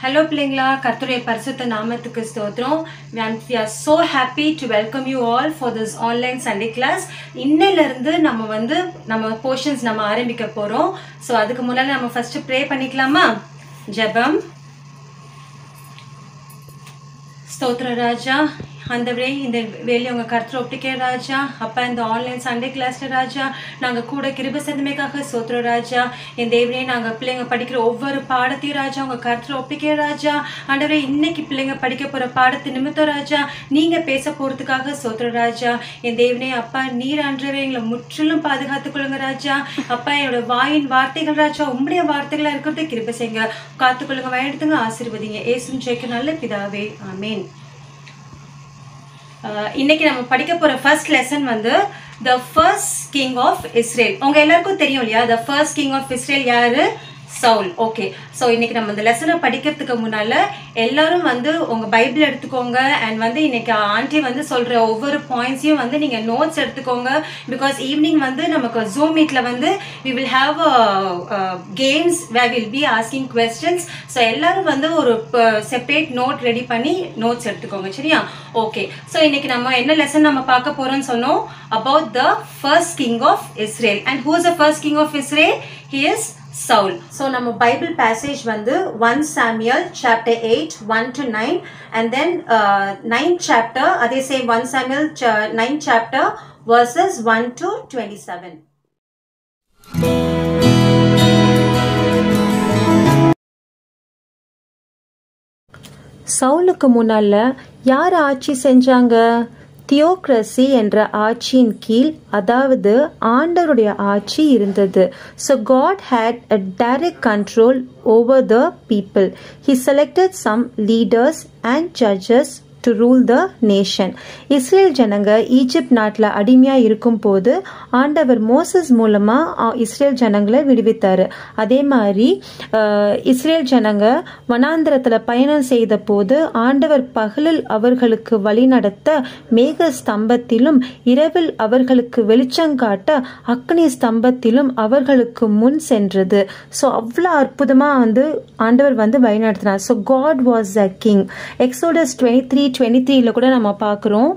Hello பிள்ளைங்களா கர்த்தருடைய பரிசுத்த நாமத்துக்கு ஸ்தோத்திரம் we are so happy to welcome you all for this online Sunday class இன்னையிலேருந்து நம்ம வந்து நம்ம போர்ஷன்ஸ் நம்ம ஆரம்பிக்க போகிறோம் ஸோ அதுக்கு முன்னால் நம்ம ஃபஸ்ட்டு ப்ரே பண்ணிக்கலாமா ஜெபம் ஸ்தோத்திர ராஜா ஆண்டவரே இந்த வேலையை உங்கள் கருத்தில் ஒட்டிக்க ராஜா அப்பா இந்த ஆன்லைன் சண்டே கிளாஸில் ராஜா நாங்கள் கூட கிருப சந்தமைக்காக சோத்திர ராஜா என் தேவனே நாங்கள் பிள்ளைங்க படிக்கிற ஒவ்வொரு பாடத்தையும் ராஜா உங்கள் கருத்தில் ஒப்பிக்க ராஜா ஆண்டவரே இன்னைக்கு பிள்ளைங்க படிக்க போகிற பாடத்து நிமித்தம் ராஜா நீங்கள் பேச போகிறதுக்காக சோத்திர ராஜா என் தேவனே அப்பா நீர் ஆண்டவரே எங்களை முற்றிலும் பாதுகாத்துக் கொள்ளுங்க ராஜா அப்பா என்னோட வாயின் வார்த்தைகள் ராஜா உம்முடைய வார்த்தைகளாக இருக்கிறது கிருப செய்யுங்க காத்துக்கொள்ளுங்க வயெடுத்துங்க ஆசீர்வதிங்க ஏசும் ஜெயிக்க நல்ல பிதாவே ஆமேன் அஹ் இன்னைக்கு நம்ம படிக்க போற ஃபர்ஸ்ட் லெசன் வந்து the first king of Israel உங்க எல்லாருக்கும் தெரியும் இல்லையா the first king of Israel யாரு சவுல் ஓகே ஸோ இன்னைக்கு நம்ம இந்த லெசனை படிக்கிறதுக்கு முன்னால எல்லாரும் வந்து உங்க பைபிள் எடுத்துக்கோங்க அண்ட் வந்து இன்னைக்கு ஆண்டி வந்து சொல்ற ஒவ்வொரு பாயிண்ட்ஸையும் வந்து நீங்க நோட்ஸ் எடுத்துக்கோங்க பிகாஸ் ஈவினிங் வந்து நமக்கு ஜூம் மீட்ல வந்து we will have games where will be asking questions so எல்லாரும் வந்து ஒரு செப்பரேட் நோட் ரெடி பண்ணி நோட்ஸ் எடுத்துக்கோங்க சரியா ஓகே ஸோ இன்னைக்கு நம்ம என்ன லெசன் நம்ம பார்க்க போறோம்னு சொன்னோம் about the first king of Israel and who is the first king of Israel he is Saul so நம்ம பைபிள் பேசேஜ் வந்து one Samuel chapter eight one to nine and then nine chapter அதே same one Samuel nine chapter verses one to twenty seven சவுலுக்கு முன்னால யார் ஆட்சி செஞ்சாங்க தியோக்ரசி என்ற ஆட்சியின் கீழ் அதாவது ஆண்டருடைய ஆட்சி இருந்தது so God had a direct control over the people he selected some leaders and judges to rule the nation Israel ஜனங்க ஈஜிப்ட் நாட்டில் அடிமையாக இருக்கும் போது ஆண்டவர் மோசஸ் மூலமாக இஸ்ரேல் ஜனங்களை விடுவித்தார் அதே மாதிரி இஸ்ரேல் ஜனங்க வனாந்திரத்தில் பயணம் செய்த போது ஆண்டவர் பகலில் அவர்களுக்கு வழி நடத்த மேக ஸ்தம்பத்திலும் இரவில் அவர்களுக்கு வெளிச்சம் காட்ட அக்னி ஸ்தம்பத்திலும் அவர்களுக்கு முன் சென்றது ஸோ அவ்வளோ அற்புதமாக வந்து ஆண்டவர் வந்து வழி நடத்தினார் so God was a king Exodus twenty three twenty த்ரீல கூட நம்ம பார்க்குறோம்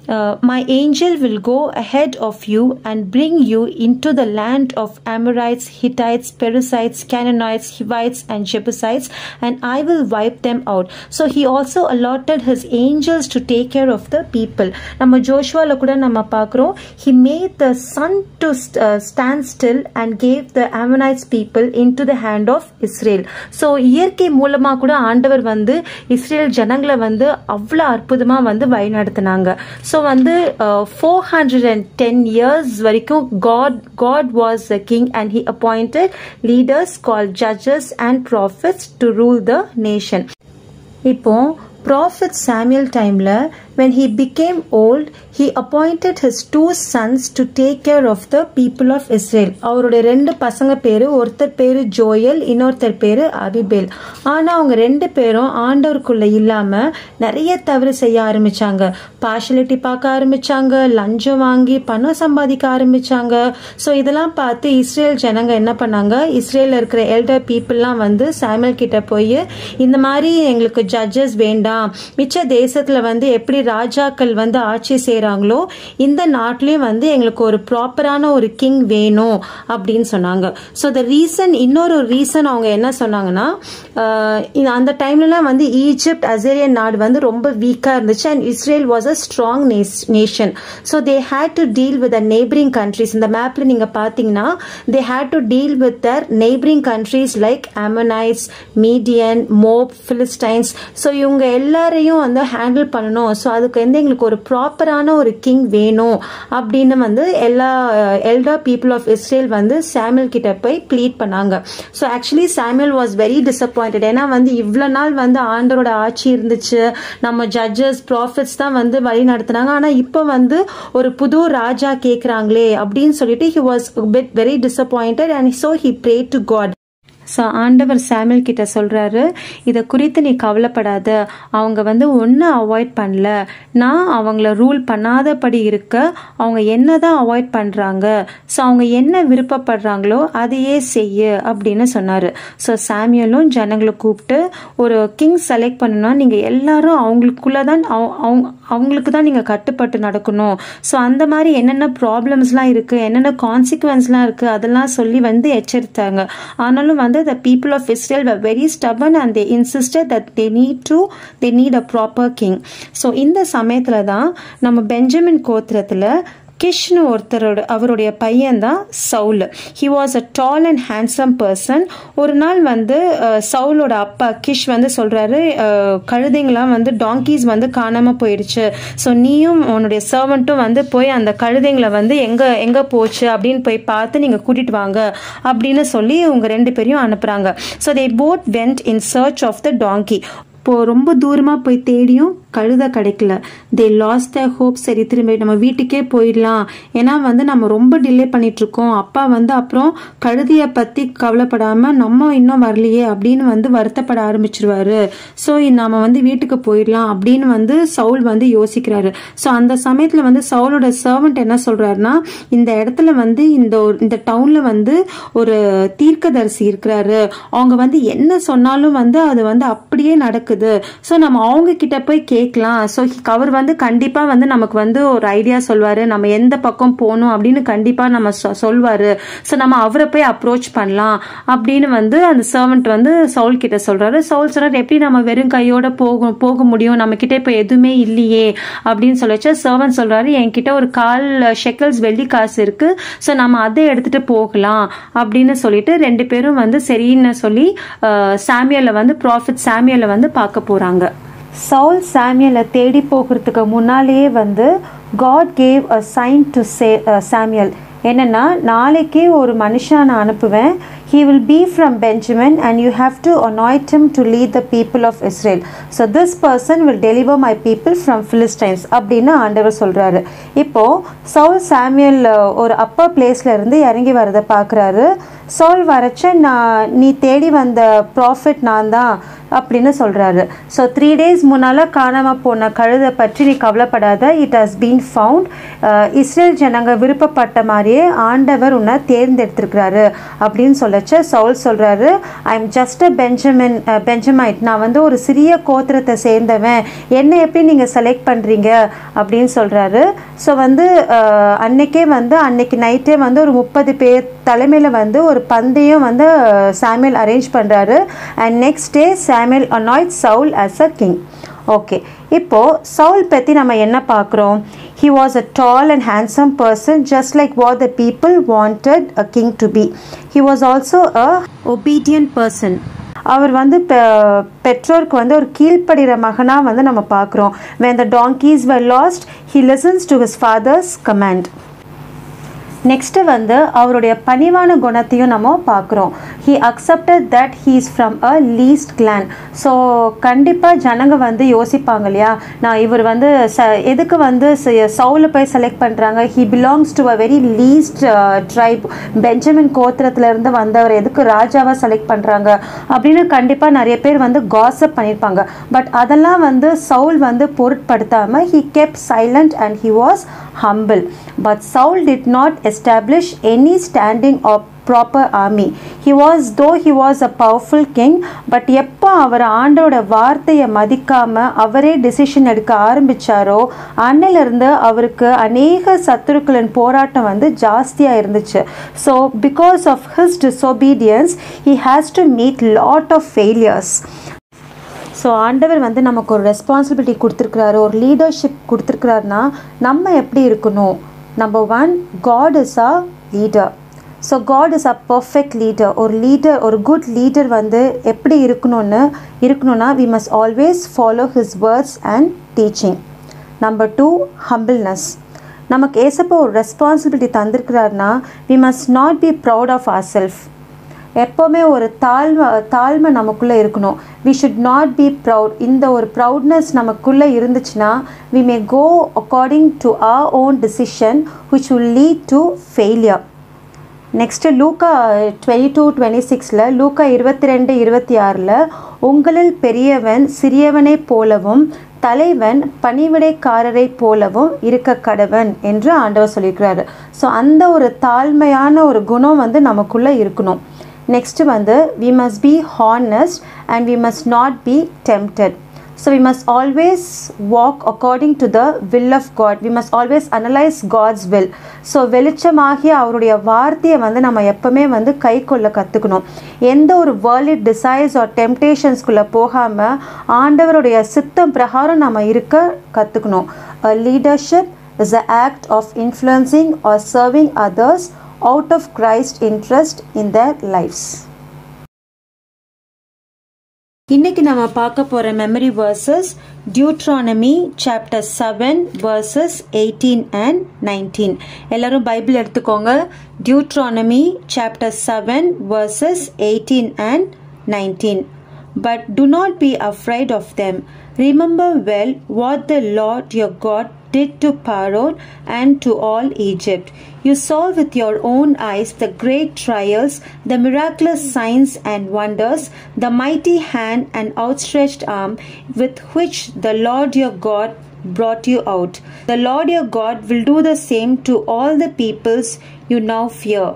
my angel will go ahead of you and bring you into the land of Amorites Hittites Perizzites Canaanites Hivites and Jebusites and I will wipe them out so he also allotted his angels to take care of the people நம்ம ஜோஷ்வாவில் கூட நம்ம பார்க்குறோம் he made the sun to stand still and gave the Ammonites people into the hand of Israel so இயற்கை மூலமாக கூட ஆண்டவர் வந்து இஸ்ரேல் ஜனங்களை வந்து அவ்வளோ அற்புதமாக வந்து வழிநடத்தினாங்க ஸோ வந்து four hundred and ten years வரைக்கும் God God was the king and he appointed leaders call judges and prophets to rule the nation இப்போ ப்ராஃபிட் சாமியல் டைமில் when he became old he appointed his two sons to take care of the people of Israel அவருடைய ரெண்டு பசங்க பேரு ஒருத்தர் பேரு Joel இன்னொருத்தர் பேரு அபிபேல் ஆனா அவங்க ரெண்டு பேரும் ஆண்டவருக்குள்ள இல்லாம நிறைய தவறு செய்ய ஆரம்பிச்சாங்க பார்ஷலிட்டி பார்க்க ஆரம்பிச்சாங்க லஞ்சம் வாங்கி பணம் சம்பாதிக்க ஆரம்பிச்சாங்க ஸோ இதெல்லாம் பார்த்து இஸ்ரேல் ஜனங்க என்ன பண்ணாங்க இஸ்ரேல இருக்கிற எல்டர் பீப்புளெலாம் வந்து சாமியல் கிட்ட போய் இந்த மாதிரி எங்களுக்கு ஜட்ஜஸ் வேண்டாம் மிச்ச தேசத்துல வந்து எப்படி ராஜாக்கள் வந்து ஆட்சி செய்கிறாங்களோ இந்த நாட்டிலையும் வந்து எங்களுக்கு ஒரு ப்ராப்பரான ஒரு கிங் வேணும் அப்படின்னு சொன்னாங்க ஸோ த ரீசன் இன்னொரு ரீசன் அவங்க என்ன சொன்னாங்கன்னா அந்த டைம்லலாம் வந்து ஈஜிப்ட் அசேரியன் நாடு வந்து ரொம்ப வீக்காக இருந்துச்சு and Israel was a strong nation so they had to deal with the neighbouring countries இந்த மேப்பில் நீங்கள் பார்த்தீங்கன்னா they had to deal with their neighbouring countries like Ammonites Midian Moab Philistines so இவங்க எல்லாரையும் வந்து ஹேண்டில் பண்ணணும் ஸோ அதுக்கு வந்து எங்களுக்கு ஒரு ப்ராப்பரான ஒரு கிங் வேணும் அப்படின்னு வந்து எல்லா எல்டர் பீப்புள் ஆஃப் இஸ்ரேல் வந்து சாமியல் கிட்ட போய் ப்ளீட் பண்ணாங்க so actually Samuel was very disappointed ஏன்னா வந்து இவ்வளோ நாள் வந்து ஆண்டரோட ஆட்சி இருந்துச்சு நம்ம ஜட்ஜஸ் ப்ராஃபிட்ஸ் தான் வந்து வழி நடத்தினாங்க ஆனால் இப்போ வந்து ஒரு புது ராஜா கேட்குறாங்களே அப்படின்னு சொல்லிட்டு he was very disappointed and so he pray to God so ஆண்டவர் சாமியல் கிட்ட சொல்கிறாரு இதை குறித்து நீ கவலைப்படாத அவங்க வந்து ஒன்றும் அவாய்ட் பண்ணல நான் அவங்கள ரூல் பண்ணாதபடி இருக்க அவங்க என்ன தான் அவாய்ட் பண்ணுறாங்க ஸோ அவங்க என்ன விருப்பப்படுறாங்களோ அதையே செய்ய அப்படின்னு சொன்னார் ஸோ சாமியலும் ஜனங்களை கூப்பிட்டு ஒரு கிங் செலக்ட் பண்ணணும்னா நீங்கள் எல்லாரும் அவங்களுக்குள்ள தான் அவ- அவங்க அவங்களுக்கு தான் நீங்கள் கட்டுப்பட்டு நடக்கணும் ஸோ அந்த மாதிரி என்னென்ன ப்ராப்ளம்ஸ்லாம் இருக்குது என்னென்ன கான்சிக்வன்ஸ்லாம் இருக்குது அதெல்லாம் சொல்லி வந்து எச்சரித்தாங்க ஆனாலும் வந்து the people of Israel were very stubborn and they insisted that they need to they need a proper king so இந்த சமயத்தில் தான் நம்ம பெஞ்சமின் கோத்திரத்தில் கிஷ்னு ஒருத்தரோட அவருடைய பையன் தான் Saul he was a tall and handsome person ஒரு நாள் வந்து அஹ், சவுலோட அப்பா கிஷ் வந்து சொல்றாரு அஹ், கழுதைங்களாம் வந்து டாங்கீஸ் வந்து காணாம போயிடுச்சு ஸோ நீயும் உன்னுடைய சர்வெண்ட்டும் வந்து போய் அந்த கழுதைங்களை வந்து எங்க எங்க போச்சு அப்படின்னு போய் பார்த்து நீங்க கூட்டிட்டு வாங்க அப்படின்னு சொல்லி உங்க ரெண்டு பேரையும் அனுப்புறாங்க so they both went in search of the donkey இப்போ ரொம்ப தூரமாக போய் தேடியும் கழுதை கிடைக்கல தே லாஸ் த ஹோப் சரி திரும்பி நம்ம வீட்டுக்கே போயிடலாம் ஏன்னா வந்து நம்ம ரொம்ப டிலே பண்ணிட்டு இருக்கோம் அப்பா வந்து அப்புறம் கழுதையை பற்றி கவலைப்படாம நம்ம இன்னும் வரலையே அப்படின்னு வந்து வருத்தப்பட ஆரம்பிச்சிருவாரு ஸோ நம்ம வந்து வீட்டுக்கு போயிடலாம் அப்படின்னு வந்து சவுல் வந்து யோசிக்கிறாரு ஸோ அந்த சமயத்தில் வந்து சவுலோட சர்வெண்ட் என்ன சொல்றாருன்னா இந்த இடத்துல வந்து இந்த ஒரு இந்த டவுன்ல வந்து ஒரு தீர்க்கதரிசி இருக்கிறாரு அவங்க வந்து என்ன சொன்னாலும் வந்து அது வந்து அப்படியே நடக்குது ஸோ நம்ம அவங்க கிட்ட போய் கேட்கலாம் ஸோ அவர் வந்து கண்டிப்பா வந்து நமக்கு வந்து ஒரு ஐடியா சொல்வாரு நம்ம எந்த பக்கம் போகணும் அப்படின்னு கண்டிப்பா நம்ம சொ- சொல்வாரு ஸோ நம்ம அவரை போய் அப்ரோச் பண்ணலாம் அப்படின்னு வந்து அந்த சர்வெண்ட் வந்து சவுல் கிட்ட சொல்றாரு சவுல் சொல்றாரு எப்படி நம்ம வெறும் கையோட போக போக முடியும் நம்ம கிட்ட இப்போ எதுவுமே இல்லையே அப்படின்னு சொல்லிச்சு சர்வன் சொல்றாரு என்கிட்ட ஒரு கால் ஷெக்கல்ஸ் வெள்ளி காசு இருக்கு ஸோ நம்ம அதை எடுத்துட்டு போகலாம் அப்படின்னு சொல்லிட்டு ரெண்டு பேரும் வந்து சரின்னு சொல்லி சாமியலை வந்து ப்ராஃபிட் சாமியலை வந்து பார்க்க போறாங்க சவுல் சாமியலை தேடி போகிறதுக்கு முன்னாலேயே வந்து God gave a sign to say Samuel என்னன்னா நாளைக்கு ஒரு மனுஷன் நான் அனுப்புவேன் he will be from benjamin and you have to anoint him to lead the people of israel so this person will deliver my people from philistines அப்படின்னு ஆண்டவர் சொல்றாரு இப்போ சவுல் சாமியல் அஹ், ஒரு அப்பர் பிளேஸ்ல இருந்து இறங்கி வரதை பார்க்குறாரு சவுல் வரச்ச நான் நீ தேடி வந்த ப்ராஃபிட் நான் தான் அப்படின்னு சொல்றாரு ஸோ த்ரீ டேஸ் முன்னால காணாம போன கழுதை பற்றி நீ கவலைப்படாத it has been found Israel ஜனங்க விருப்பப்பட்ட மாதிரியே ஆண்டவர் உன்னை தேர்ந்தெடுத்திருக்கிறாரு அப்படின்னு சொல்லச்ச சவுல் சொல்றாரு I am just a Benjamin Benjamite நான் வந்து ஒரு சிறிய கோத்திரத்தை சேர்ந்தவன் என்ன எப்படி நீங்கள் செலக்ட் பண்ணுறீங்க அப்படின்னு சொல்றாரு ஸோ வந்து அஹ், அன்னைக்கே வந்து அன்னைக்கு நைட்டே வந்து ஒரு முப்பது பேர் தலைமையில் வந்து ஒரு பந்தயம் வந்து சாமியல் அரேஞ்ச் பண்ணுறாரு and next day Samuel anointed Saul as a king okay இப்போ சவுல் பற்றி நம்ம என்ன பார்க்குறோம் he was a tall and handsome person just like what the people wanted a king to be he was also a obedient person அவர் வந்து பெ- பெற்றோருக்கு வந்து ஒரு கீழ்ப்படுகிற மகனாக வந்து நம்ம பார்க்குறோம் when the donkeys were lost he listens to his father's command next வந்து அவருடைய பணிவான குணத்தையும் நம்ம பார்க்குறோம் he accepted that he is from a least clan so கண்டிப்பாக ஜனங்க வந்து யோசிப்பாங்க இல்லையா நான் இவர் வந்து ச எதுக்கு வந்து ச- சவுலை போய் செலக்ட் பண்ணுறாங்க he belongs to a very least tribe Benjamin கோத்திரத்துல இருந்து வந்தவர் எதுக்கு ராஜாவை செலக்ட் பண்ணுறாங்க அப்படின்னு கண்டிப்பாக நிறைய பேர் வந்து காசப் பண்ணியிருப்பாங்க பட் அதெல்லாம் வந்து சவுல் வந்து பொருட்படுத்தாமல் he kept silent and he was humble but Saul did not establish any standing or proper army he was though he was a powerful king but எப்போ அவர் ஆண்டோட வார்த்தையை மதிக்காம அவரே டிசிஷன் எடுக்க ஆரம்பிச்சாரோ அன்னிலிருந்து அவருக்கு அநேக சத்துருக்களின் போராட்டம் வந்து ஜாஸ்தியா இருந்துச்சு so because of his disobedience he has to meet lot of failures so ஆண்டவர் வந்து நமக்கு ஒரு ரெஸ்பான்சிபிலிட்டி கொடுத்துருக்குறாரு ஒரு லீடர்ஷிப் கொடுத்துருக்குறாருனா நம்ம எப்படி இருக்கணும் number one God is a leader so God is a perfect leader ஒரு லீடர் ஒரு குட் லீடர் வந்து எப்படி இருக்கணும்னு இருக்கணும்னா we must always follow his words and teaching number two humbleness நமக்கு ஏசப்போ ஒரு ரெஸ்பான்சிபிலிட்டி தந்திருக்கிறாருனா we must not be proud of our self எப்போவுமே ஒரு தாழ்மை தாழ்மை நமக்குள்ளே இருக்கணும் we should not be proud இந்த ஒரு ப்ரவுட்னஸ் நமக்குள்ளே இருந்துச்சுன்னா we may go according to our own decision which will lead to failure next லூக்கா டுவெண்ட்டி டூ டுவெண்ட்டி சிக்ஸில் லூக்கா இருபத்தி ரெண்டு இருபத்தி ஆறில் உங்களில் பெரியவன் சிறியவனைப் போலவும் தலைவன் பணிவிடைக்காரரைப் போலவும் இருக்க கடவன் என்று ஆண்டவர் சொல்லியிருக்கிறாரு ஸோ அந்த ஒரு தாழ்மையான ஒரு குணம் வந்து நமக்குள்ளே இருக்கணும் நெக்ஸ்ட்டு வந்து we must be honest and we must not be tempted So we must always walk according to the will of God. We must always analyze God's will. So வெளிச்சமாகிய அவருடைய வார்த்தையை வந்து நம்ம எப்பவுமே வந்து கை கொள்ள கற்றுக்கணும் எந்த ஒரு வேர்ல்டு டிசைர்ஸ் ஆர் டெம்டேஷன்ஸ்குள்ளே போகாமல் ஆண்டவருடைய சித்தம் பிரகாரம் நம்ம இருக்க கற்றுக்கணும் leadership is a act of influencing or serving others out of Christ interest in their lifes இன்னைக்கு நம்ம பார்க்க போற memory verses Deuteronomy chapter seven verses eighteen and nineteen எல்லாரும் பைபிள் எடுத்துக்கோங்க Deuteronomy chapter seven verses eighteen and nineteen But do not be afraid of them. Remember well what the Lord your God did to Pharaoh and to all Egypt. You saw with your own eyes the great trials, the miraculous signs and wonders, the mighty hand and outstretched arm with which the Lord your God brought you out. The Lord your God will do the same to all the peoples you now fear.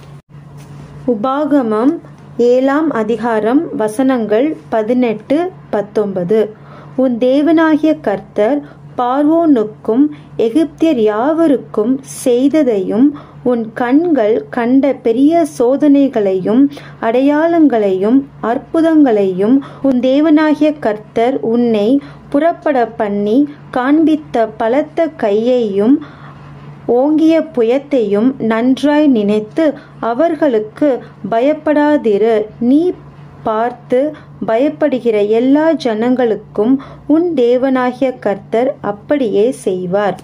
உபாகமம் ஏழாம் அதிகாரம் வசனங்கள் பதினெட்டு பத்தொன்பது உன் தேவனாகிய கர்த்தர் பார்வோனுக்கும் எகிப்தியர் யாவருக்கும் செய்ததையும் உன் கண்கள் கண்ட பெரிய சோதனைகளையும் அடையாளங்களையும் அற்புதங்களையும் உன் தேவனாகிய கர்த்தர் உன்னை புறப்பட பண்ணி காண்பித்த பலத்த கையையும் ஓங்கிய புயத்தையும் நன்றாய் நினைத்து அவர்களுக்கு பயப்படாதிரு நீ பார்த்து பயப்படுகிற எல்லா ஜனங்களுக்கும் உன் தேவனாகிய கர்த்தர் அப்படியே செய்வார்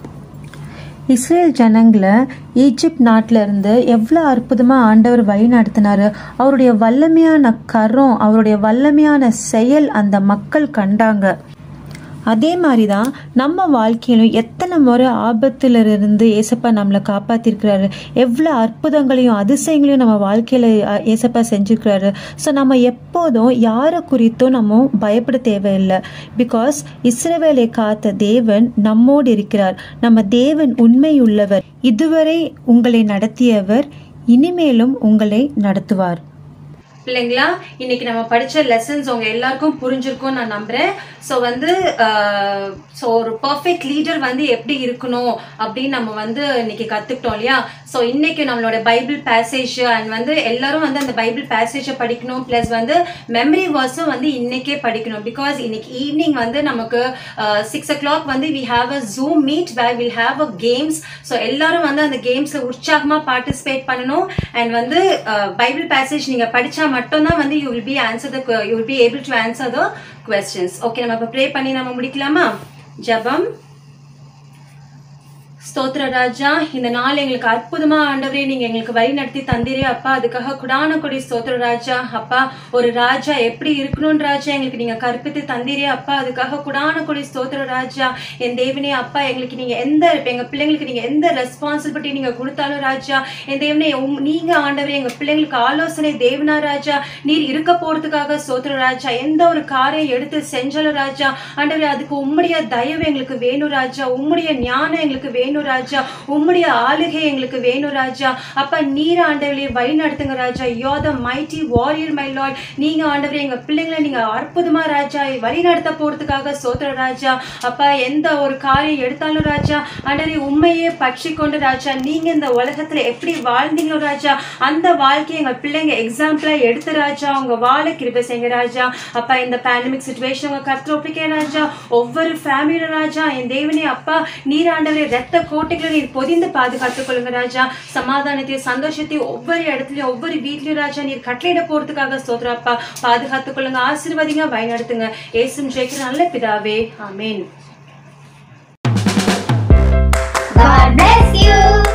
இஸ்ரேல் ஜனங்களை ஈஜிப்ட் நாட்டில இருந்து எவ்வளோ அற்புதமாக ஆண்டவர் வழி நடத்தினாரு அவருடைய வல்லமையான கரம் அவருடைய வல்லமையான செயல் அந்த மக்கள் கண்டாங்க அதே மாதிரி தான் நம்ம வாழ்க்கையிலும் எத்தனை முறை ஆபத்திலிருந்து ஏசப்பா நம்மளை காப்பாத்திருக்கிறாரு எவ்வளோ அற்புதங்களையும் அதிசயங்களையும் நம்ம வாழ்க்கையில் ஏசப்பா செஞ்சுருக்கிறாரு ஸோ நம்ம எப்போதும் யாரை குறித்தும் நம்ம பயப்பட தேவையில்லை பிகாஸ் இஸ்ரவேலை காத்த தேவன் நம்மோடு இருக்கிறார் நம்ம தேவன் உண்மையுள்ளவர் இதுவரை உங்களை நடத்தியவர் இனிமேலும் உங்களை நடத்துவார் பிள்ளைங்களா இன்னைக்கு நம்ம படிச்ச லெசன்ஸ் உங்க எல்லாருக்கும் புரிஞ்சிருக்கும் நான் நம்புறேன் ஸோ வந்து ஸோ ஒரு பர்ஃபெக்ட் லீடர் வந்து எப்படி இருக்கணும் அப்படின்னு நம்ம வந்து இன்னைக்கு கத்துக்கிட்டோம் இல்லையா ஸோ இன்னைக்கு நம்மளோட பைபிள் பேசேஜ் அண்ட் வந்து எல்லாரும் வந்து அந்த பைபிள் பேசேஜை படிக்கணும் ப்ளஸ் வந்து மெமரி வேர்ஸும் வந்து இன்னைக்கே படிக்கணும் பிகாஸ் இன்னைக்கு ஈவினிங் வந்து நமக்கு சிக்ஸ் ஓ கிளாக் வந்து we have a zoom meet where will have a games so எல்லாரும் வந்து அந்த கேம்ஸில் உற்சாகமாக பார்ட்டிசிபேட் பண்ணணும் அண்ட் வந்து பைபிள் பேசேஜ் நீங்கள் படித்தா மட்டும்தான் வந்து you will be answer the you will be able to answer the questions okay நம்ம இப்போ ப்ரே பண்ணி நம்ம முடிக்கலாமா ஜபம் ஸ்தோத்திர ராஜா இந்த நாள் எங்களுக்கு அற்புதமா ஆண்டவரே நீங்க எங்களுக்கு வழி நடத்தி தந்தீரே அப்பா அதுக்காக குடான கொடி ஸ்தோத்திர ராஜா அப்பா ஒரு ராஜா எப்படி இருக்கணும்னு ராஜா எங்களுக்கு நீங்க கற்பித்து தந்தீரே அப்பா அதுக்காக குடான கொடி ஸ்தோத்திர ராஜா என் தேவனே அப்பா எங்களுக்கு நீங்க எந்த எங்க பிள்ளைங்களுக்கு நீங்க எந்த ரெஸ்பான்சிபிலிட்டி நீங்க கொடுத்தாலும் ராஜா என் தேவனே உம்- நீங்க ஆண்டவரே எங்க பிள்ளைங்களுக்கு ஆலோசனை தேவனா ராஜா நீர் இருக்க போறதுக்காக ஸ்தோத்திர ராஜா எந்த ஒரு காரியம் எடுத்து செஞ்சாலும் ராஜா ஆண்டவரே அதுக்கு உம்முடைய தயவு எங்களுக்கு வேணும் ராஜா உம்முடைய ஞானம் எங்களுக்கு வேணும் ராஜா உம்முடைய ஆளுகை எங்களுக்கு வேணும் ராஜா அப்ப நீர் ஆண்டவரே வழி நடத்துங்க ராஜா you the mighty warrior my lord நீங்க ஆண்டவரே எங்க பிள்ளைங்களை நீங்க அற்புதமா ராஜா வழி நடத்த போறதுக்காக சோத்திர ராஜா அப்பா எந்த ஒரு காரியம் எடுத்தாலும் ராஜா ஆண்டவரே உண்மையே பற்றி கொண்டு ராஜா நீங்க இந்த உலகத்துல எப்படி வாழ்ந்தீங்களோ ராஜா அந்த வாழ்க்கையை எங்க பிள்ளைங்க எக்ஸாம்பிளா எடுத்து ராஜா உங்க வாழ கிருபை செய்யுங்க ராஜா அப்பா இந்த பேண்டமிக் சுச்சுவேஷன் உங்க கருத்து ஒப்பிக்க ராஜா ஒவ்வொரு ஃபேமிலியில ராஜா என் தேவனே அப்பா நீர் ஆண்டவரே ரத்த கோட்டைகளை நீர் பொதிந்து பாதுகாத்துக் கொள்ளுங்க ராஜா சமாதானத்தையும் சந்தோஷத்தையும் ஒவ்வொரு இடத்துலயும் ஒவ்வொரு வீட்லயும் ராஜா நீர் கட்டளையிட போறதுக்காக ஸ்தோத்திரம் அப்பா பாதுகாத்துக் கொள்ளுங்க ஆசீர்வதிங்க வழிநடத்துங்க ஏசும் ஜெயிக்கிற நல்ல பிதாவே ஆமென் God bless you.